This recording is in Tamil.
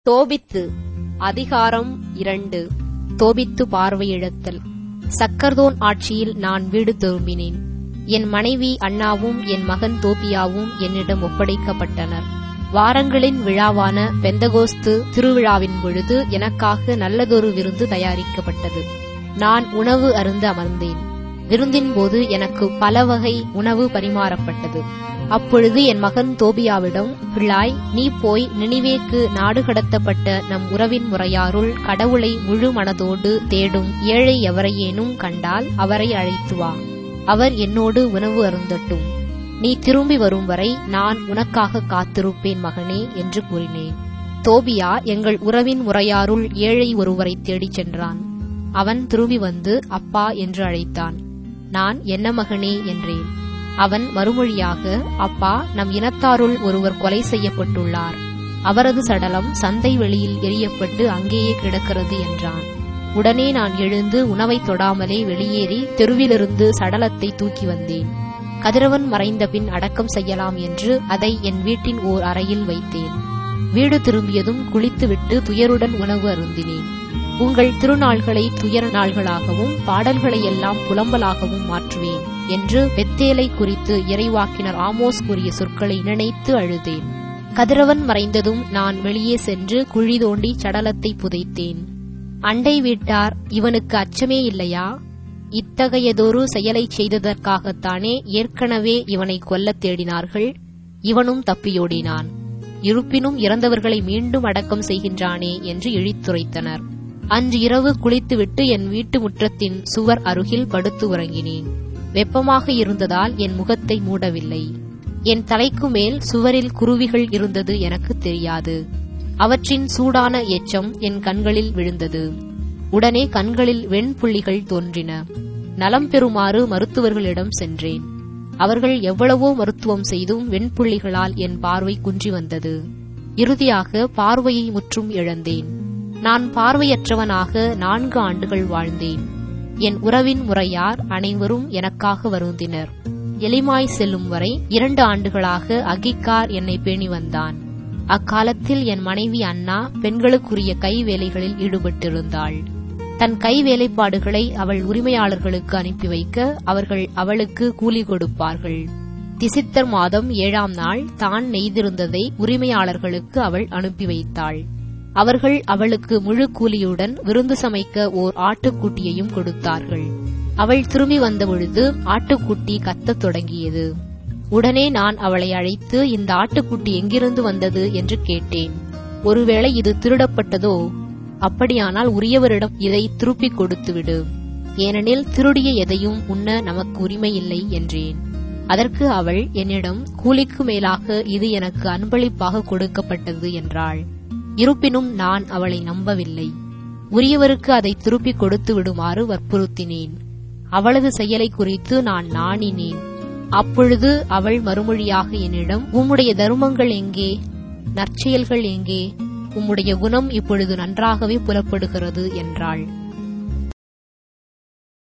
தோபித்து அதிகாரம் இரண்டு தோபித்து பார்வையிழத்தல் சக்கர்தோன் ஆட்சியில் நான் வீடு திரும்பினேன் என் மனைவி அண்ணாவும் என் மகன் தோபியாவும் என்னிடம் ஒப்படைக்கப்பட்டனர் வாரங்களின் விழாவான பெந்தகோஸ்து திருவிழாவின் பொழுது எனக்காக நல்லதொரு விருந்து தயாரிக்கப்பட்டது நான் உணவு அருந்த அமர்ந்தேன் விருந்தின் போது எனக்கு பல வகை உணவு பரிமாறப்பட்டது அப்பொழுது என் மகன் தோபியாவிடம் பிள்ளாய் நீ போய் நினிவேக்கு நாடு கடத்தப்பட்ட நம் உறவின் முறையாருள் கடவுளை முழு மனதோடு தேடும் ஏழை எவரையேனும் கண்டால் அவரை அழைத்து வா அவர் என்னோடு உணவு அருந்தட்டும் நீ திரும்பி வரும் வரை நான் உனக்காக காத்திருப்பேன் மகனே என்று கூறினேன் தோபியா எங்கள் உறவின் முறையாருள் ஏழை ஒருவரை தேடிச் சென்றான் அவன் திரும்பி வந்து அப்பா என்று அழைத்தான் நான் என்ன மகனே என்றேன் அவன் மறுமொழியாக அப்பா நம் இனத்தாருள் ஒருவர் கொலை செய்யப்பட்டுள்ளார் அவரது சடலம் சந்தை வெளியில் எரியப்பட்டு அங்கேயே கிடக்கிறது என்றான் உடனே நான் எழுந்து உணவை தொடாமலே வெளியேறி தெருவிலிருந்து சடலத்தை தூக்கி வந்தேன் கதிரவன் மறைந்த பின் அடக்கம் செய்யலாம் என்று அதை என் வீட்டின் ஓர் அறையில் வைத்தேன் வீடு திரும்பியதும் குளித்துவிட்டு துயருடன் உணவு அருந்தினேன் உங்கள் திருநாள்களை துயர நாள்களாகவும் பாடல்களை எல்லாம் புலம்பலாகவும் மாற்றுவேன் என்று பெத்தேலை குறித்து இறைவாக்கினர் ஆமோஸ் கூறிய சொற்களை நினைத்து அழுதேன் கதிரவன் மறைந்ததும் நான் வெளியே சென்று குழி தோண்டி சடலத்தை புதைத்தேன் அண்டை வீட்டார் இவனுக்கு அச்சமே இல்லையா இத்தகையதொரு செயலைச் செய்ததற்காகத்தானே ஏற்கனவே இவனை கொல்லத் தேடினார்கள் இவனும் தப்பியோடினான் இருப்பினும் இறந்தவர்களை மீண்டும் அடக்கம் செய்கின்றானே என்று இழித்துரைத்தனர் அன்று இரவு குளித்துவிட்டு என் வீட்டு முற்றத்தின் சுவர் அருகில் படுத்து உறங்கினேன் வெப்பமாக இருந்ததால் என் முகத்தை மூடவில்லை என் தலைக்கு மேல் சுவரில் குருவிகள் இருந்தது எனக்கு தெரியாது அவற்றின் சூடான எச்சம் என் கண்களில் விழுந்தது உடனே கண்களில் வெண்புள்ளிகள் தோன்றின நலம் பெறுமாறு மருத்துவர்களிடம் சென்றேன் அவர்கள் எவ்வளவோ மருத்துவம் செய்தும் வெண்புள்ளிகளால் என் பார்வை குன்றி வந்தது இறுதியாக பார்வையை முற்றும் இழந்தேன் நான் பார்வையற்றவனாக நான்கு ஆண்டுகள் வாழ்ந்தேன் என் உறவின் முறையார் அனைவரும் எனக்காக வருந்தினர் எலிமாய் செல்லும் வரை இரண்டு ஆண்டுகளாக அகிக்கார் என்னை பேணி வந்தான் அக்காலத்தில் என் மனைவி அண்ணா பெண்களுக்குரிய கை வேலைகளில் ஈடுபட்டிருந்தாள் தன் கை வேலைப்பாடுகளை அவள் உரிமையாளர்களுக்கு அனுப்பி வைக்க அவர்கள் அவளுக்கு கூலி கொடுப்பார்கள் திசித்தர் மாதம் ஏழாம் நாள் தான் நெய்திருந்ததை உரிமையாளர்களுக்கு அவள் அனுப்பி வைத்தாள் அவர்கள் அவளுக்கு முழு கூலியுடன் விருந்து சமைக்க ஓர் ஆட்டுக்குட்டியையும் கொடுத்தார்கள் அவள் திரும்பி வந்தபொழுது ஆட்டுக்குட்டி கத்தத் தொடங்கியது உடனே நான் அவளை அழைத்து இந்த ஆட்டுக்குட்டி எங்கிருந்து வந்தது என்று கேட்டேன் ஒருவேளை இது திருடப்பட்டதோ அப்படியானால் உரியவரிடம் இதை திருப்பிக் கொடுத்துவிடு ஏனெனில் திருடிய எதையும் உண்ண நமக்கு உரிமை இல்லை என்றேன் அதற்கு அவள் என்னிடம் கூலிக்கு மேலாக இது எனக்கு அன்பளிப்பாக கொடுக்கப்பட்டது என்றாள் இருப்பினும் நான் அவளை நம்பவில்லை உரியவருக்கு அதை திருப்பிக் கொடுத்து விடுமாறு வற்புறுத்தினேன் அவளது செயலை குறித்து நான் நாணினேன் அப்பொழுது அவள் மறுமொழியாக என்னிடம் உம்முடைய தருமங்கள் எங்கே நற்செயல்கள் எங்கே உம்முடைய குணம் இப்பொழுது நன்றாகவே புலப்படுகிறது என்றாள்